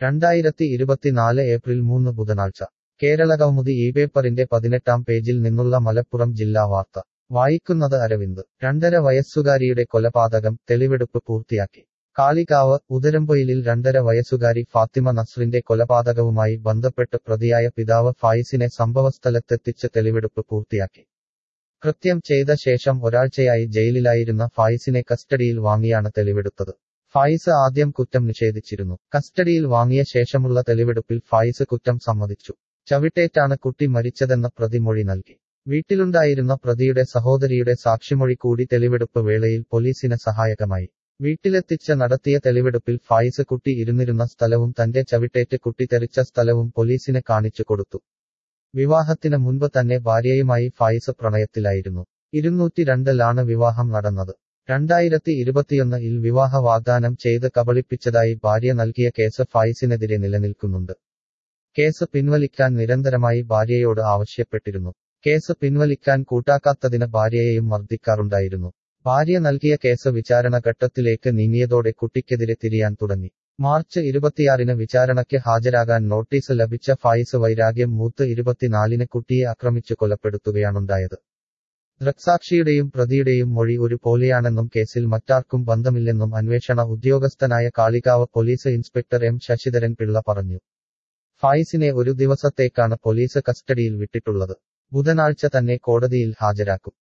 രണ്ടായിരത്തി ഇരുപത്തിനാല് ഏപ്രിൽ മൂന്ന് ബുധനാഴ്ച കേരളകൗമുദി ഈ പേപ്പറിന്റെ പതിനെട്ടാം പേജിൽ നിന്നുള്ള മലപ്പുറം ജില്ലാ വാർത്ത വായിക്കുന്നത് അരവിന്ദ് രണ്ടര വയസ്സുകാരിയുടെ കൊലപാതകം തെളിവെടുപ്പ് പൂർത്തിയാക്കി കാളികാവ് ഉദരംപൊയിലിൽ രണ്ടര വയസ്സുകാരി ഫാത്തിമ നസ്രിന്റെ കൊലപാതകവുമായി ബന്ധപ്പെട്ട് പ്രതിയായ പിതാവ് ഫായിസിനെ സംഭവസ്ഥലത്തെത്തിച്ച് തെളിവെടുപ്പ് പൂർത്തിയാക്കി കൃത്യം ചെയ്ത ശേഷം ഒരാഴ്ചയായി ജയിലിലായിരുന്ന ഫായിസിനെ കസ്റ്റഡിയിൽ വാങ്ങിയാണ് തെളിവെടുത്തത് ഫായിസ് ആദ്യം കുറ്റം നിഷേധിച്ചിരുന്നു കസ്റ്റഡിയിൽ വാങ്ങിയ ശേഷമുള്ള തെളിവെടുപ്പിൽ ഫായിസ് കുറ്റം സമ്മതിച്ചു ചവിട്ടേറ്റാണ് കുട്ടി മരിച്ചതെന്ന പ്രതി മൊഴി നൽകി വീട്ടിലുണ്ടായിരുന്ന പ്രതിയുടെ സഹോദരിയുടെ സാക്ഷിമൊഴി കൂടി തെളിവെടുപ്പ് വേളയിൽ പോലീസിന് സഹായകമായി വീട്ടിലെത്തിച്ച് നടത്തിയ തെളിവെടുപ്പിൽ ഫായിസ് കുട്ടി ഇരുന്നിരുന്ന സ്ഥലവും തന്റെ ചവിട്ടേറ്റ് കുട്ടി തെറിച്ച സ്ഥലവും പോലീസിന് കാണിച്ചു കൊടുത്തു വിവാഹത്തിന് മുൻപ് തന്നെ ഭാര്യയുമായി ഫായിസ് പ്രണയത്തിലായിരുന്നു ഇരുന്നൂറ്റി രണ്ടിലാണ് വിവാഹം നടന്നത് രണ്ടായിരത്തി ഇരുപത്തിയൊന്ന് ഇൽ വിവാഹ വാഗ്ദാനം ചെയ്ത് കബളിപ്പിച്ചതായി ഭാര്യ നൽകിയ കേസ് ഫായിസിനെതിരെ നിലനിൽക്കുന്നുണ്ട് കേസ് പിൻവലിക്കാൻ നിരന്തരമായി ഭാര്യയോട് ആവശ്യപ്പെട്ടിരുന്നു കേസ് പിൻവലിക്കാൻ കൂട്ടാക്കാത്തതിന് ഭാര്യയെയും മർദ്ദിക്കാറുണ്ടായിരുന്നു ഭാര്യ നൽകിയ കേസ് വിചാരണ ഘട്ടത്തിലേക്ക് നീങ്ങിയതോടെ കുട്ടിക്കെതിരെ തിരിയാൻ തുടങ്ങി മാർച്ച് ഇരുപത്തിയാറിന് വിചാരണയ്ക്ക് ഹാജരാകാൻ നോട്ടീസ് ലഭിച്ച ഫായിസ് വൈരാഗ്യം മൂത്ത് ഇരുപത്തിനാലിന് കുട്ടിയെ ആക്രമിച്ചു കൊലപ്പെടുത്തുകയാണുണ്ടായത് ദൃക്സാക്ഷിയുടെയും പ്രതിയുടെയും മൊഴി ഒരു പോലെയാണെന്നും കേസിൽ മറ്റാർക്കും ബന്ധമില്ലെന്നും അന്വേഷണ ഉദ്യോഗസ്ഥനായ Kalikavu police inspector M Sasidharan Pillai പറഞ്ഞു ഫായിസിനെ ഒരു ദിവസത്തേക്കാണ് പോലീസ് കസ്റ്റഡിയിൽ വിട്ടിട്ടുള്ളത് ബുധനാഴ്ച തന്നെ കോടതിയിൽ ഹാജരാക്കും